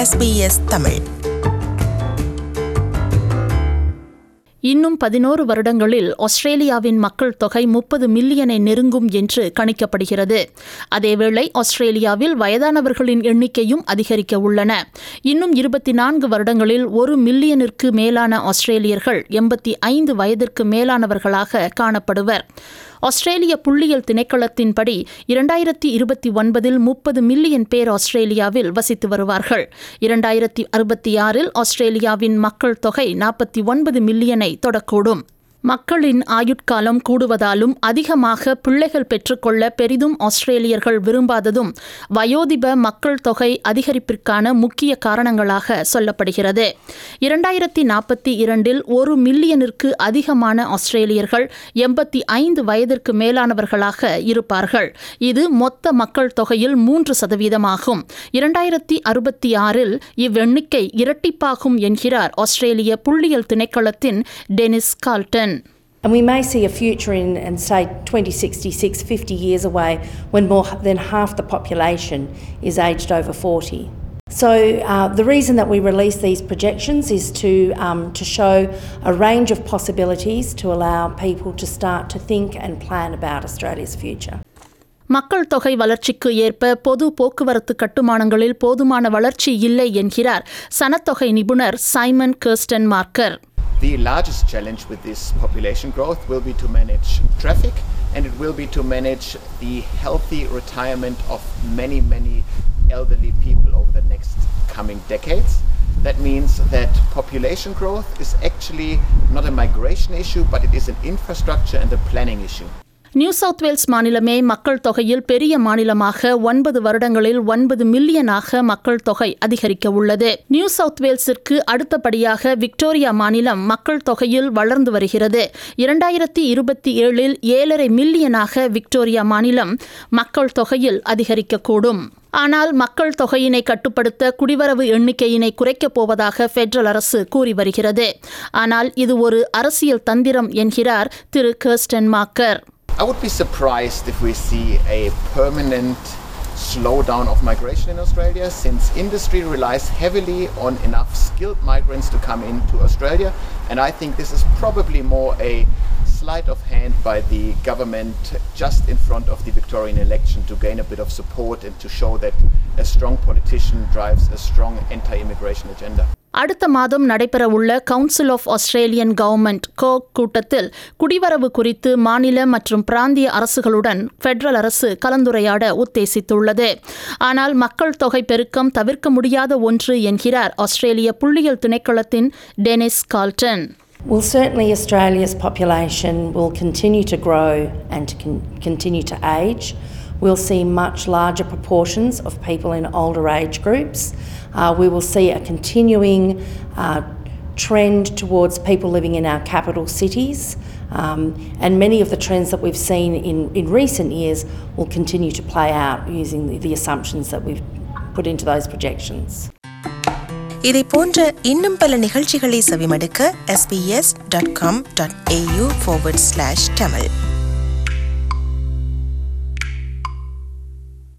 SBS Tamil இன்னும் பதினோரு வருடங்களில் ஆஸ்திரேலியாவின் மக்கள் தொகை முப்பது மில்லியனை நெருங்கும் என்று கணிக்கப்படுகிறது அதேவேளை ஆஸ்திரேலியாவில் வயதானவர்களின் எண்ணிக்கையும் அதிகரிக்க உள்ளன இன்னும் இருபத்தி நான்கு வருடங்களில் ஒரு மில்லியனிற்கு மேலான ஆஸ்திரேலியர்கள் எண்பத்தி ஐந்து வயதிற்கு மேலானவர்களாக காணப்படுவர் ஆஸ்திரேலிய புள்ளியியல் திணைக்களத்தின்படி இரண்டாயிரத்தி இருபத்தி ஒன்பதில் முப்பது மில்லியன் பேர் ஆஸ்திரேலியாவில் வசித்து வருவார்கள் இரண்டாயிரத்தி அறுபத்தி ஆறில் ஆஸ்திரேலியாவின் மக்கள் தொகை நாற்பத்தி ஒன்பது மில்லியனை தொடக்கூடும் மக்களின் ஆயுட்காலம் கூடுவதாலும் அதிகமாக பிள்ளைகள் பெற்றுக்கொள்ள பெரிதும் ஆஸ்திரேலியர்கள் விரும்பாததும் வயோதிப மக்கள் தொகை அதிகரிப்பிற்கான முக்கிய காரணங்களாக சொல்லப்படுகிறது இரண்டாயிரத்தி நாற்பத்தி இரண்டில் ஒரு மில்லியனிற்கு அதிகமான ஆஸ்திரேலியர்கள் எண்பத்தி ஐந்து வயதிற்கு மேலானவர்களாக இருப்பார்கள் இது மொத்த மக்கள் தொகையில் மூன்று சதவீதமாகும் இரண்டாயிரத்தி அறுபத்தி ஆறில் இவ்வெண்ணிக்கை இரட்டிப்பாகும் என்கிறார் ஆஸ்திரேலிய புள்ளியியல் திணைக்களத்தின் Denis Calton And we may see a future in, and say 2066, 50 years away, when more than half the population is aged over 40. So, uh, the reason that we release these projections is to, um, to show a range of possibilities to allow people to start to think and plan about Australia's future. மக்கள் தொகை வளர்ச்சிக்கு ஏற்ப பொது போக்குவரத்து கட்டுமானங்களில் போதுமான வளர்ச்சி இல்லை என்கிறார் சனத்தொகை நிபுணர் Simon Kuestenmacher The largest challenge with this population growth will be to manage traffic and it will be to manage the healthy retirement of many, many elderly people over the next coming decades. That means that population growth is actually not a migration issue, but it is an infrastructure and a planning issue. New South Wales மாநிலமே மக்கள் தொகையில் பெரிய மாநிலமாக ஒன்பது வருடங்களில் ஒன்பது மில்லியனாக மக்கள் தொகை அதிகரிக்க உள்ளது நியூ சவுத் வேல்ஸிற்கு அடுத்தபடியாக விக்டோரியா மாநிலம் மக்கள் தொகையில் வளர்ந்து வருகிறது இரண்டாயிரத்தி இருபத்தி ஏழில் ஏழரை மில்லியனாக விக்டோரியா மாநிலம் மக்கள் தொகையில் அதிகரிக்கக்கூடும் ஆனால் மக்கள் தொகையினை கட்டுப்படுத்த குடிவரவு எண்ணிக்கையினை குறைக்கப் போவதாக பெடரல் அரசு கூறி வருகிறது ஆனால் இது ஒரு அரசியல் தந்திரம் என்கிறார் திரு Kuestenmacher I would be surprised if we see a permanent slowdown of migration in Australia since industry relies heavily on enough skilled migrants to come into Australia. And I think this is probably more a sleight of hand by the government just in front of the Victorian election to gain a bit of support and to show that a strong politician drives a strong anti immigration agenda. அடுத்த மாதம் நடைபெறவுள்ள council of Australian government COAG கூட்டத்தில் குடிவரவு குறித்து மாநில மற்றும் பிராந்திய அரசுகளுடன் பெடரல் அரசு கலந்துரையாட உத்தேசித்துள்ளது ஆனால் மக்கள் தொகை பெருக்கம் தவிர்க்க முடியாத ஒன்று என்கிறார் ஆஸ்திரேலிய புள்ளியியல் திணைக்களத்தின் Denis Calton Well, certainly Australia's population will continue to grow and to con- continue to age. We'll see much larger proportions of people in older age groups. Uh, we will see a continuing uh, trend towards people living in our capital cities. Um, and many of the trends that we've seen in, in recent years will continue to play out using the, the assumptions that we've put into those projections. இதை போன்ற இன்னும் பல நிகழ்ச்சிகளை செவிமடுக்க sbs.com.au forward slash tamil